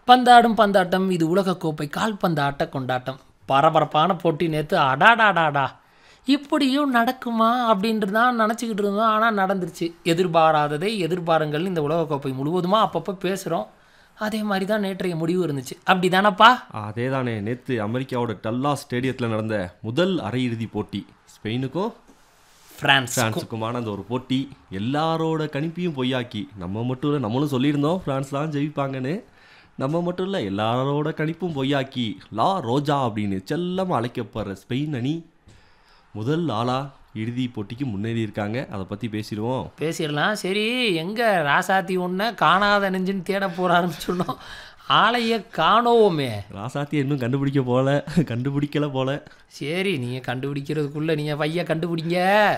பந்தாடும் பந்தாட்டம் இது உலகக்கோப்பை கால்பந்து ஆட்ட கொண்டாட்டம் பரபரப்பான போட்டி நேற்று அடாடாடாடா இப்படியும் நடக்குமா அப்படின்ட்டு தான் நினச்சிக்கிட்டு இருந்தோம் ஆனால் நடந்துருச்சு எதிர்பாராததை எதிர்பாருங்கள் இந்த உலகக்கோப்பை முழுவதுமாக அப்பப்போ பேசுகிறோம் அதே மாதிரி தான் நேற்றைய முடிவு இருந்துச்சு அப்படி தானப்பா அதே தானே நேற்று அமெரிக்காவோட டல்லா ஸ்டேடியத்தில் நடந்த முதல் அரையிறுதி போட்டி ஸ்பெயினுக்கும் ஃப்ரான்ஸ் பிரான்ஸுக்குமான அந்த ஒரு போட்டி எல்லாரோட கணிப்பையும் பொய்யாக்கி நம்ம மட்டும் இல்லை நம்மளும் சொல்லியிருந்தோம் பிரான்ஸ் தான் ஜெயிப்பாங்கன்னு நம்ம மட்டும் இல்லை எல்லாரோட கணிப்பும் பொய்யாக்கி லா ரோஜா அப்படின்னு செல்லமாக அழைக்கப்படுற ஸ்பெயின் அணி முதல் ஆளா இறுதி போட்டிக்கு முன்னேறி இருக்காங்க அதை பற்றி பேசிடுவோம் பேசிடலாம் சரி எங்கே ராசாத்தி ஒன்றை காணாத நெஞ்சுன்னு தேட போகிறாருன்னு சொன்னோம் ஆளைய காணோமே ராசாத்தி இன்னும் கண்டுபிடிக்க போல கண்டுபிடிக்கல போல சரி நீங்கள் கண்டுபிடிக்கிறதுக்குள்ளே நீங்கள் பைய கண்டுபிடிங்க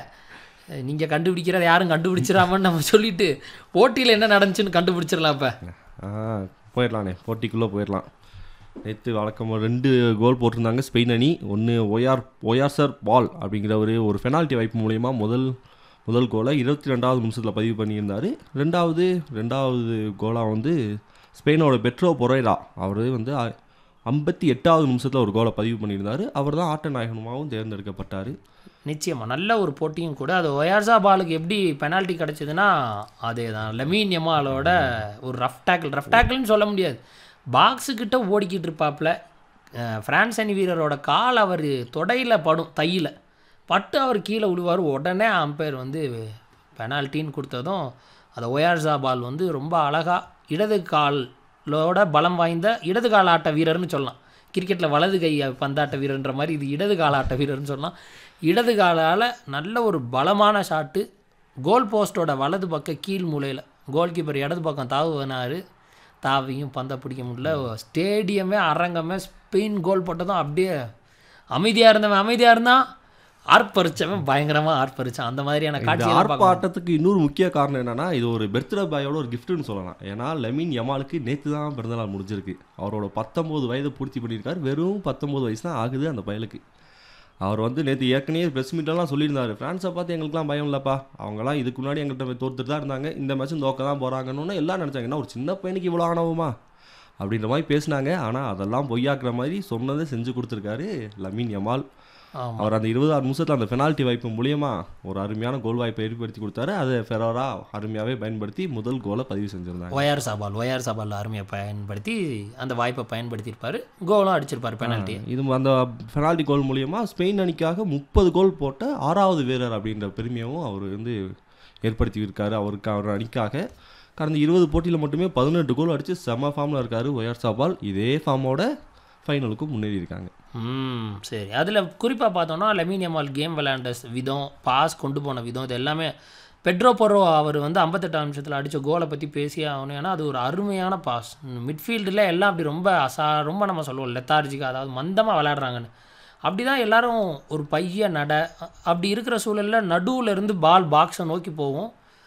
நீங்கள் கண்டுபிடிக்கிறத யாரும் கண்டுபிடிச்சிடாமன்னு நம்ம சொல்லிட்டு போட்டியில் என்ன நடந்துச்சுன்னு கண்டுபிடிச்சிடலாம் இப்போ ஆ போயிடலாண்ணே போட்டிக்குள்ளே போயிடலாம் நேற்று வழக்கமாக ரெண்டு கோல் போட்டிருந்தாங்க ஸ்பெயின் அணி ஒன்று ஒயார் ஒயாசர் பால் அப்படிங்கிற ஒரு ஒரு பெனால்ட்டி வாய்ப்பு மூலயமா முதல் முதல் கோலை இருபத்தி ரெண்டாவது நிமிஷத்தில் பதிவு பண்ணியிருந்தார் ரெண்டாவது ரெண்டாவது கோலாக வந்து ஸ்பெயினோட பெட்ரோ பொரேரா அவர் வந்து ஐம்பத்தி எட்டாவது நிமிஷத்தில் ஒரு கோலை பதிவு பண்ணியிருந்தார் அவர் தான் ஆட்ட நாயகனுமாகவும் தேர்ந்தெடுக்கப்பட்டார் நிச்சயமாக நல்ல ஒரு போட்டியும் கூட அது ஒயார்சா பாலுக்கு எப்படி பெனால்ட்டி கிடச்சிதுன்னா அதே தான் லெமீன் யமாலோட ஒரு ரஃப் டேக்கிள் ரஃப் டேக்கிள்னு சொல்ல முடியாது பாக்ஸுக்கிட்ட ஓடிக்கிட்டு இருப்பாப்புல அஹ், பிரான்ஸ் அணி வீரரோட கால் அவர் தொடையில் படும் தையில் பட்டு அவர் கீழே விழுவார் உடனே அம்பையர் வந்து பெனால்ட்டின்னு கொடுத்ததும் அந்த ஒயார்சா பால் வந்து ரொம்ப அழகாக இடது காலோட பலம் வாய்ந்த இடது கால ஆட்ட வீரர்னு சொல்லலாம் கிரிக்கெட்டில் வலது கை பந்தாட்ட வீரர்ன்ற மாதிரி இது இடது கால ஆட்ட வீரர்னு சொல்லலாம் இடது காலால் நல்ல ஒரு பலமான ஷாட்டு கோல் போஸ்ட்டோட வலது பக்க கீழ் மூலையில் கோல் கீப்பர் இடது பக்கம் தாவுனார் தாவியும் பந்தை பிடிக்க முடியல ஸ்டேடியமே அரங்கமே ஸ்பெயின் கோல் போட்டதும் அப்படியே அமைதியாக இருந்தவன் அமைதியாக இருந்தான் ஆர்ப்பரிச்சவன் பயங்கரமாக ஆர்ப்பரிச்சான் அந்த மாதிரியான இந்த காட்சி ஆர்ப்பாட்டத்துக்கு இன்னொரு முக்கிய காரணம் என்னன்னா இது ஒரு பர்த்டே பாயோட ஒரு கிஃப்ட்னு சொல்லலாம் ஏன்னா லெமின் யமாலுக்கு நேற்று தான் பிறந்தநாள் முடிஞ்சிருக்கு அவரோட பத்தொம்போது வயதை பூர்த்தி பண்ணியிருக்காரு வெறும் பத்தொம்போது வயசு தான் ஆகுது அந்த பயலுக்கு அவர் வந்து நேற்று ஏற்கனவே ப்ரெஸ் மீட்டெல்லாம் சொல்லியிருந்தாரு ஃப்ரான்ஸை பார்த்து எங்களுக்குலாம் பயம் இல்லைப்பா அவங்களாம் இதுக்கு முன்னாடி எங்கள்கிட்ட போய் தோத்துட்டு தான் இருந்தாங்க இந்த மேட்சும் தோக்க தான் போகிறாங்கன்னு எல்லாம் நினச்சாங்க என்ன ஒரு சின்ன பையனுக்கு இவ்வளோ ஆனவுமா அப்படின்ற மாதிரி பேசினாங்க ஆனால் அதெல்லாம் பொய்யாக்குற மாதிரி சொன்னதை செஞ்சு கொடுத்துருக்காரு லமீன் யமால் ஆமாம் அவர் அந்த இருபதாறு நிமிஷத்தில் அந்த பெனால்ட்டி வாய்ப்பு மூலியமா ஒரு அருமையான கோல் வாய்ப்பை ஏற்படுத்தி கொடுத்தாரு அதை ஃபெரோரா அருமையாகவே பயன்படுத்தி முதல் கோலை பதிவு செஞ்சுருந்தாங்க ஒயர் சபால் ஒயர் சபால் அருமையை பயன்படுத்தி அந்த வாய்ப்பை பயன்படுத்தியிருப்பாரு கோலும் அடிச்சிருப்பாரு பெனால்ட்டி இது அந்த பெனால்ட்டி கோல் மூலியமா ஸ்பெயின் அணிக்காக முப்பது கோல் போட்ட ஆறாவது வீரர் அப்படின்ற பெருமையும் அவர் வந்து ஏற்படுத்தி இருக்காரு அவருக்கு அவர் அணிக்காக கடந்த இருபது போட்டியில் மட்டுமே பதினெட்டு கோல் அடித்து செம ஃபார்மில் இருக்காரு ஒயர் சபால் இதே ஃபார்மோட ஃபைனலுக்கும் முன்னேறி இருக்காங்க ம் சரி அதில் குறிப்பாக பார்த்தோன்னா லெமினியமால் கேம் விளையாண்ட விதம் பாஸ் கொண்டு போன விதம் இது எல்லாமே பெட்ரோ பொரோ அவர் வந்து ஐம்பத்தெட்டாம் நிமிஷத்தில் அடித்த கோலை பற்றி பேசியே ஆகணும் ஏன்னா அது ஒரு அருமையான பாஸ் மிட்ஃபீல்டில் எல்லாம் அப்படி ரொம்ப அசா ரொம்ப நம்ம சொல்லுவோம் லெத்தார்ஜிக்காக அதாவது மந்தமாக விளையாடுறாங்கன்னு அப்படி தான் எல்லாரும் ஒரு பைய நட அ- அப்படி இருக்கிற சூழலில் நடுவில் இருந்து பால் பாக்ஸை நோக்கி போகும்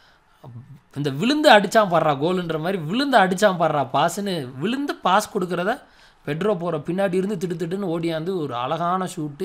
இந்த விழுந்து அடிச்சான் பாடுறா கோலுன்ற மாதிரி விழுந்து அடிச்சான் பாடுறா பாஸ்ன்னு விழுந்து பாஸ் கொடுக்குறத பெட்ரோ போகிற பின்னாடி இருந்து திடு திடுன்னு ஓடியாந்து ஒரு அழகான ஷூட்டு